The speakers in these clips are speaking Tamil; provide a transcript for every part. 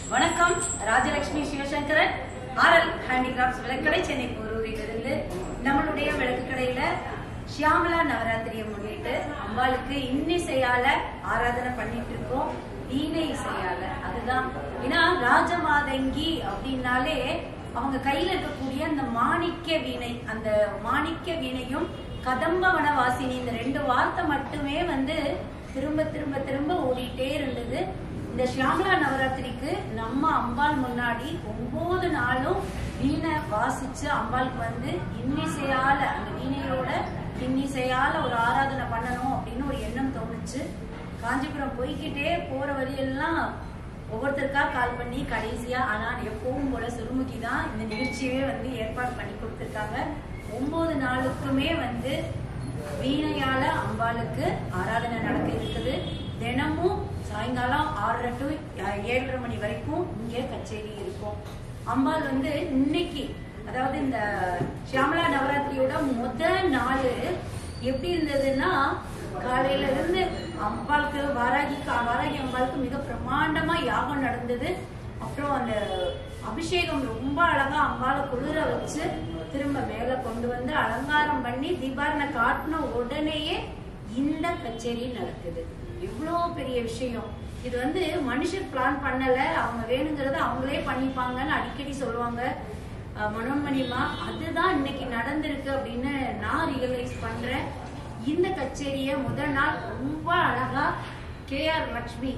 வணக்கம் ராஜலட்சுமி சிவசங்கரன் ஆர்எல் ஹேண்டிகிராஃப்ட்ஸ் விளக்கடை சென்னை போரூரிலிருந்து நம்மளுடைய விளக்கு கடையில ஷியாமலா நவராத்திரியை முன்னிட்டு அம்பாளுக்கு இன்னிசையால ஆராதனை பண்ணிட்டு இருக்கோம் வீணை இசையால அதுதான் ஏன்னா ராஜமாதங்கி அப்படின்னாலே அவங்க கையில இருக்கக்கூடிய அந்த மாணிக்க வீணை அந்த மாணிக்க வீணையும் கதம்ப வனவாசினி இந்த ரெண்டு வார்த்தை மட்டுமே வந்து திரும்ப திரும்ப திரும்ப ஓடிட்டே இருந்தது இந்த ஷியாமலா நவராத்திரிக்கு நம்ம அம்பாள் முன்னாடி ஒன்பது நாளும் வீணை வாசிச்சு அம்பாளுக்கு வந்து இன்னிசையால அந்த வீணையோட இன்னிசையால ஒரு ஆராதனை பண்ணணும் அப்படின்னு ஒரு எண்ணம் தோணுச்சு காஞ்சிபுரம் போய்கிட்டே போற வழியெல்லாம் ஒவ்வொருத்தருக்கா கால் பண்ணி கடைசியா ஆனா எப்பவும் போல சுருமுகி தான் இந்த நிகழ்ச்சியவே வந்து ஏற்பாடு பண்ணி கொடுத்திருக்காங்க ஒன்பது நாளுக்குமே வந்து வீணையால அம்பாளுக்கு ஆராதனை நடக்க இருக்குது தினமும் சாயங்காலம் ஆறரை டு ஏழரை மணி வரைக்கும் இங்கே கச்சேரி இருக்கும் அம்பாள் வந்து இன்னைக்கு அதாவது இந்த ஷியாமலா நவராத்திரியோட முத நாள் எப்படி இருந்ததுன்னா காலையில இருந்து அம்பாளுக்கு வாராகி வாராகி அம்பாளுக்கு மிக பிரமாண்டமா யாகம் நடந்தது அப்புறம் அந்த அபிஷேகம் ரொம்ப அழகா அம்பாளை குளிர வச்சு திரும்ப மேல கொண்டு வந்து அலங்காரம் பண்ணி தீபாரணை காட்டின உடனேயே இந்த கச்சேரி நடக்குது இவ்வளோ பெரிய விஷயம் இது வந்து மனுஷர் பிளான் பண்ணல அவங்க வேணுங்கிறத அவங்களே பண்ணிப்பாங்கன்னு அடிக்கடி சொல்லுவாங்க அஹ் மனோன்மணிமா அதுதான் இன்னைக்கு நடந்திருக்கு அப்படின்னு நான் ரியலைஸ் பண்றேன் இந்த கச்சேரிய முதல் நாள் ரொம்ப அழகா K R Lakshmi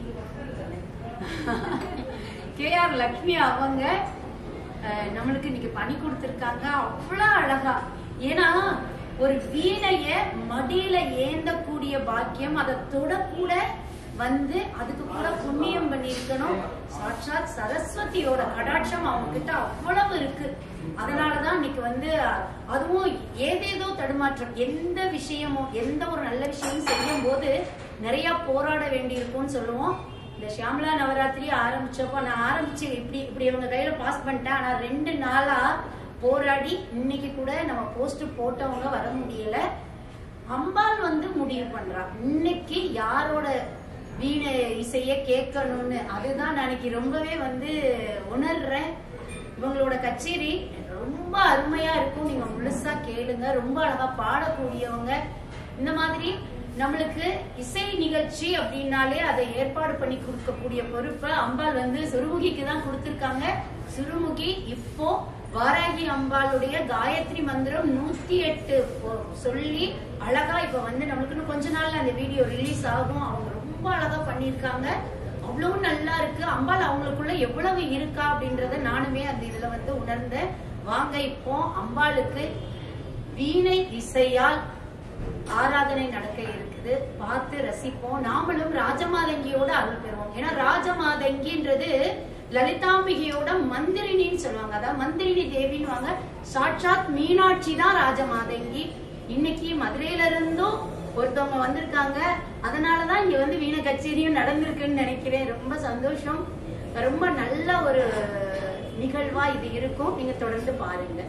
K R Lakshmi அவங்க அஹ், நம்மளுக்கு இன்னைக்கு பண்ணி கொடுத்திருக்காங்க அவ்வளவு அழகா ஏன்னா ஒரு வீணைய மடியில ஏந்தக்கூடிய பாக்கியம் அதை தொடக்கூட வந்து அதுக்கு கூட புண்ணியம் பண்ணியிருக்கணும் சாட்சாத் சரஸ்வதியோட கடாட்சம் அவங்க கிட்ட அவ்வளவு இருக்கு அதனாலதான் இன்னைக்கு வந்து அதுவும் ஏதேதோ தடுமாற்றம் எந்த விஷயமும் எந்த ஒரு நல்ல விஷயமும் செய்யும் போது நிறைய போராட வேண்டியிருக்கும்னு சொல்லுவோம் இந்த ஷியாமலா நவராத்திரி ஆரம்பிச்சப்போ நான் ஆரம்பிச்சு இப்படி இப்படி இவங்க கையில பாஸ் பண்ணிட்டேன் ஆனா ரெண்டு நாளா போராடி இன்னைக்கு கூட நம்ம போஸ்ட் போட்டவங்க வர முடியல அம்பாள் வந்து முடிவு பண்றா இன்னைக்கு யாரோட வீணை இசைய கேட்கணும்னு அதுதான் நான் இன்னைக்கு ரொம்பவே வந்து உணர்றேன் இவங்களோட கச்சேரி ரொம்ப அருமையா இருக்கும் நீங்க முழுசா கேளுங்க ரொம்ப அழகா பாடக்கூடியவங்க இந்த மாதிரி நம்மளுக்கு இசை நிகழ்ச்சி அப்படின்னாலே அதை ஏற்பாடு பண்ணி கொடுக்கக்கூடிய பொறுப்பை அம்பாள் வந்து சுருமுகிக்கு தான் கொடுத்திருக்காங்க சுருமுகி இப்போ வாராகி அம்பாளுடைய காயத்ரி மந்திரம் நூத்தி எட்டு பொ- சொல்லி அழகா இப்ப வந்து நம்மளுக்கு இன்னும் கொஞ்ச நாள்ல அந்த வீடியோ ரிலீஸ் ஆகும் அவங்க ரொம்ப அழகா பண்ணிருக்காங்க அவ்வளவு நல்லா இருக்கு அம்பாள் அவங்களுக்குள்ள எவ்வளவு இருக்கா அப்படின்றத நானுமே அந்த இதுல வந்து உணர்ந்தேன் வாங்க இப்போ அம்பாளுக்கு வீணை இசையால் ஆராதனை நடக்க இருக்குது பார்த்து ரசிப்போம் நாமளும் ராஜமாதங்கியோட அருள் பெறுவோம் ஏன்னா ராஜமாதங்கின்றது லலிதாம்பிகையோட மந்திரினின்னு சொல்லுவாங்க அதாவது மந்திரினி தேவின்னு வாங்க சாட்சாத் மீனாட்சி தான் ராஜமாதங்கி இன்னைக்கு மதுரையில இருந்தும் ஒருத்தவங்க வந்திருக்காங்க அதனாலதான் இங்க வந்து வீண கச்சேரியும் நடந்திருக்குன்னு நினைக்கிறேன் ரொம்ப சந்தோஷம் ரொம்ப நல்ல ஒரு நிகழ்வா இது இருக்கும் நீங்க தொடர்ந்து பாருங்க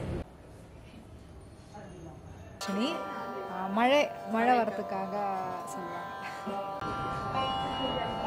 ஆக்சுவலி மழை மழை வரதுக்காக சொல்லுவாங்க